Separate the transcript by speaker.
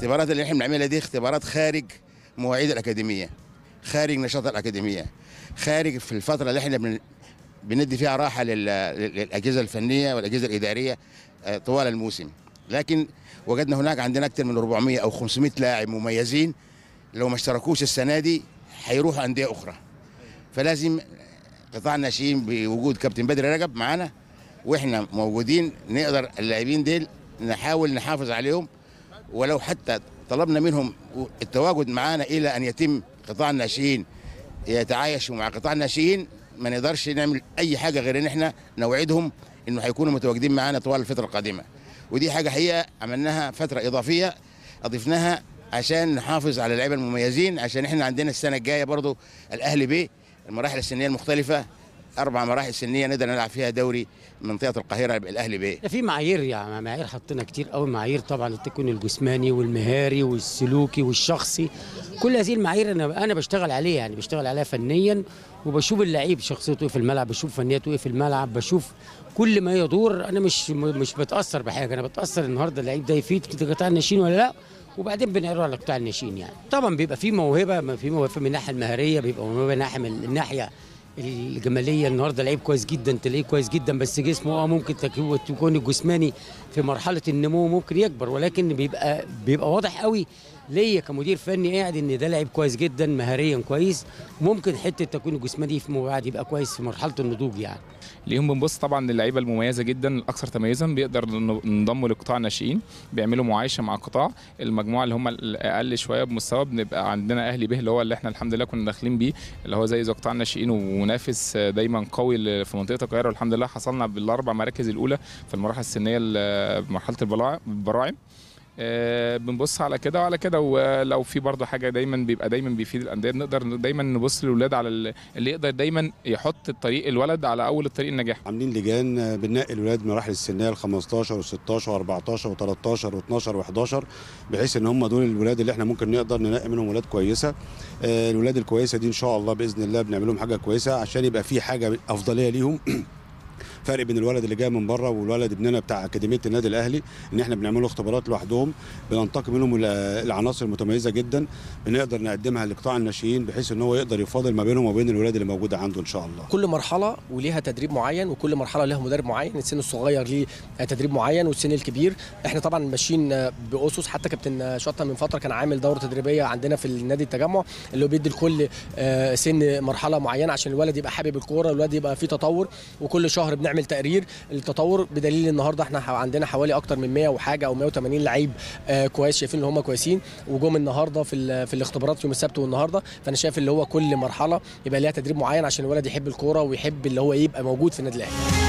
Speaker 1: الاختبارات اللي احنا بنعملها دي اختبارات خارج مواعيد الاكاديميه خارج نشاط الاكاديميه خارج في الفتره اللي احنا بن بندي فيها راحه لل- للاجهزه الفنيه والاجهزه الاداريه آه، طوال الموسم لكن وجدنا هناك عندنا اكثر من 400 او 500 لاعب مميزين لو ما اشتركوش السنه دي هيروحوا انديه اخرى فلازم قطاع الناشئين بوجود كابتن بدر رجب معانا واحنا موجودين نقدر اللاعبين ديل نحاول نحافظ عليهم ولو حتى طلبنا منهم التواجد معانا الى ان يتم قطاع الناشئين يتعايشوا مع قطاع الناشئين ما نقدرش نعمل اي حاجه غير ان احنا نوعدهم انه هيكونوا متواجدين معانا طوال الفتره القادمه ودي حاجه حقيقه عملناها فتره اضافيه اضفناها عشان نحافظ على اللعيبه المميزين عشان احنا عندنا السنه الجايه برضو الاهلي بيه المراحل السنيه المختلفه اربع مراحل سنيه نقدر نلعب فيها دوري منطقه القاهره الاهلي بيه
Speaker 2: في معايير يعني معايير حطينا كتير قوي معايير طبعا التكوين الجسماني والمهاري والسلوكي والشخصي كل هذه المعايير انا انا بشتغل عليها يعني بشتغل عليها فنيا وبشوف اللعيب شخصيته ايه في الملعب بشوف فنياته ايه في الملعب بشوف كل ما يدور انا مش مش بتاثر بحاجه انا بتاثر النهارده اللعيب ده يفيد في قطاع الناشئين ولا لا وبعدين بنعرضه على قطاع الناشئين يعني طبعا بيبقى في موهبه في موهبه من الناحيه المهاريه بيبقى موهبه من الناحيه من الناحيه الجماليه النهارده لعيب كويس جدا تلاقيه كويس جدا بس جسمه اه ممكن تكو- تكون الجسماني في مرحله النمو ممكن يكبر ولكن بيبقى بيبقى واضح قوي ليا كمدير فني قاعد ان ده لعيب كويس جدا مهاريا كويس وممكن حته التكوين الجسماني فيما بعد يبقى كويس في مرحله النضوج يعني
Speaker 3: ليهم بنبص طبعا للعيبه المميزه جدا الاكثر تميزا بيقدر ن- ننضموا لقطاع الناشئين بيعملوا معايشه مع قطاع المجموعه اللي هم الاقل شويه بمستوى بنبقى عندنا اهلي به اللي هو اللي احنا الحمد لله كنا داخلين بيه اللي هو زي زي قطاع الناشئين ومنافس دايما قوي ل- في منطقه القاهره والحمد لله حصلنا بالاربع مراكز الاولى في المراحل السنيه ل- مرحله البلاع- البراعم آه، بنبص على كده وعلى كده ولو في برضه حاجه دايما بيبقى دايما بيفيد الانديه بنقدر دايما نبص للاولاد على ال- اللي يقدر دايما يحط الطريق الولد على اول الطريق النجاح
Speaker 4: عاملين لجان آه، بننقي الولاد من المراحل السنيه ال 15 و16 و14 و13 و12 و11 بحيث ان هم دول الولاد اللي احنا ممكن نقدر ننقي منهم ولاد كويسه آه، الولاد الكويسه دي ان شاء الله باذن الله بنعمل لهم حاجه كويسه عشان يبقى في حاجه افضليه ليهم فرق بين الولد اللي جاي من بره والولد ابننا بتاع اكاديميه النادي الاهلي ان احنا بنعمل له اختبارات لوحدهم بننتقي منهم ال- العناصر المتميزه جدا بنقدر نقدمها لقطاع الناشئين بحيث ان هو يقدر يفاضل ما بينهم وبين الولاد اللي موجوده عنده ان شاء الله
Speaker 5: كل مرحله وليها تدريب معين وكل مرحله لها مدرب معين السن الصغير ليه تدريب معين والسن الكبير احنا طبعا ماشيين باسس حتى كابتن شطه من فتره كان عامل دوره تدريبيه عندنا في النادي التجمع اللي هو بيدي لكل آه، سن مرحله معينه عشان الولد يبقى حابب الكوره الولد يبقى فيه تطور وكل شهر بنعمل تقرير التطور بدليل النهارده احنا ح- عندنا حوالي اكتر من 100 وحاجه او 180 لعيب آه، كويس شايفين ان هم كويسين وجم النهارده في ال- في الاختبارات يوم السبت والنهارده فانا شايف اللي هو كل مرحله يبقى ليها تدريب معين عشان الولد يحب الكوره ويحب اللي هو يبقى موجود في النادي الاهلي